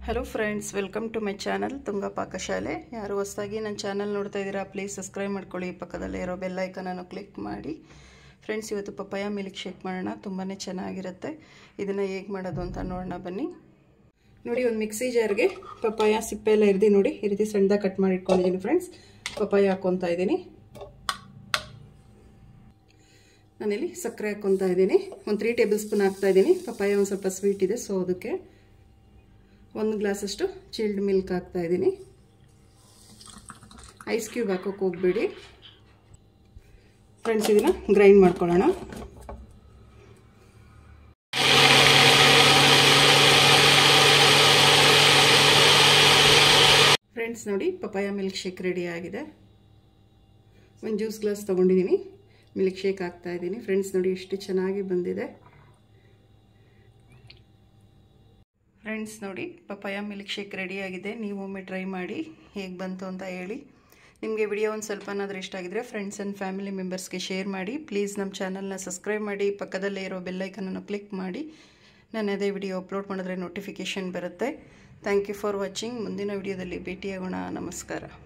hello friends welcome to my channel Tunga Pakashale ಯಾರು ಹೊಸದಾಗಿ ನನ್ನ ಚಾನಲ್ ನೋಡ್ತಾ ಇದ್ದೀರಾ ಪ್ಲೀಸ್ ಸಬ್ಸ್ಕ್ರೈಬ್ ಮಾಡ್ಕೊಳ್ಳಿ ಪಕ್ಕದಲ್ಲೇ ಇರೋ ಬೆಲ್ ಐಕನನ್ನು ಕ್ಲಿಕ್ ಮಾಡಿ ಫ್ರೆಂಡ್ಸ್ ಇವತ್ತು ಪಪ್ಪಾಯ ಮಿಲ್ಕ್ ಶೇಕ್ ಮಾಡೋಣ ತುಂಬಾ ಚೆನ್ನಾಗಿರುತ್ತೆ ಇದನ್ನು ಹೇಗೆ ಮಾಡೋದು ಅಂತ ನೋಡೋಣ ಬನ್ನಿ ನೋಡಿ ಒಂದು ಮಿಕ್ಸಿ ಜಾರ್ಗೆ ಪಪ್ಪಾಯ ಸಿಪ್ಪೆ ಎಲ್ಲ ಇರ್ದು ನೋಡಿ ಈ ರೀತಿ ಸಣ್ಣದಾಗಿ ಕಟ್ ಮಾಡಿ ಇಟ್ಕೊಂಡಿದ್ದೀನಿ ಫ್ರೆಂಡ್ಸ್ ಪಪ್ಪಾಯ ಹಾಕ್ಕೊತಾ ಇದ್ದೀನಿ ನಾನಿಲ್ಲಿ ಸಕ್ಕರೆ ಹಾಕ್ಕೊತಾ ಇದ್ದೀನಿ ಒಂದು ತ್ರೀ ಟೇಬಲ್ ಸ್ಪೂನ್ ಹಾಕ್ತಾ ಇದ್ದೀನಿ ಪಪ್ಪಾಯ ಒಂದು ಸ್ವಲ್ಪ ಸ್ವೀಟ್ ಇದೆ ಸೊ ಅದಕ್ಕೆ ಒಂದು ಗ್ಲಾಸಷ್ಟು ಚಿಲ್ಡ್ ಮಿಲ್ಕ್ ಹಾಕ್ತಾ ಇದ್ದೀನಿ ಐಸ್ ಕ್ಯೂಬ್ ಹಾಕೋಕೆ ಹೋಗ್ಬೇಡಿ ಫ್ರೆಂಡ್ಸ್ ಇದನ್ನು ಗ್ರೈಂಡ್ ಮಾಡ್ಕೊಳ್ಳೋಣ ಫ್ರೆಂಡ್ಸ್ ನೋಡಿ ಪಪಾಯ ಮಿಲ್ಕ್ ಶೇಕ್ ರೆಡಿ ಆಗಿದೆ ಒಂದು ಜ್ಯೂಸ್ ಗ್ಲಾಸ್ ತೊಗೊಂಡಿದ್ದೀನಿ ಮಿಲ್ಕ್ ಶೇಕ್ ಹಾಕ್ತಾ ಇದ್ದೀನಿ ಫ್ರೆಂಡ್ಸ್ ನೋಡಿ ಎಷ್ಟು ಚೆನ್ನಾಗಿ ಬಂದಿದೆ ಫ್ರೆಂಡ್ಸ್ ನೋಡಿ ಪಪಾಯ ಮಿಲ್ಕ್ ಶೇಕ್ ರೆಡಿಯಾಗಿದೆ ನೀವು ಒಮ್ಮೆ ಟ್ರೈ ಮಾಡಿ ಹೇಗೆ ಬಂತು ಅಂತ ಹೇಳಿ ನಿಮಗೆ ವಿಡಿಯೋ ಒಂದು ಸ್ವಲ್ಪನಾದರೂ ಇಷ್ಟ ಆಗಿದ್ರೆ ಫ್ರೆಂಡ್ಸ್ ಆ್ಯಂಡ್ ಫ್ಯಾಮಿಲಿ ಮೆಂಬರ್ಸ್ಗೆ ಶೇರ್ ಮಾಡಿ ಪ್ಲೀಸ್ ನಮ್ಮ ಚಾನಲ್ನ ಸಬ್ಸ್ಕ್ರೈಬ್ ಮಾಡಿ ಪಕ್ಕದಲ್ಲೇ ಇರೋ ಬೆಲ್ಲೈಕನನ್ನು ಕ್ಲಿಕ್ ಮಾಡಿ ನಾನು ಅದೇ ವಿಡಿಯೋ ಅಪ್ಲೋಡ್ ಮಾಡಿದ್ರೆ ನೋಟಿಫಿಕೇಷನ್ ಬರುತ್ತೆ ಥ್ಯಾಂಕ್ ಯು ಫಾರ್ ವಾಚಿಂಗ್ ಮುಂದಿನ ವಿಡಿಯೋದಲ್ಲಿ ಭೇಟಿಯಾಗೋಣ ನಮಸ್ಕಾರ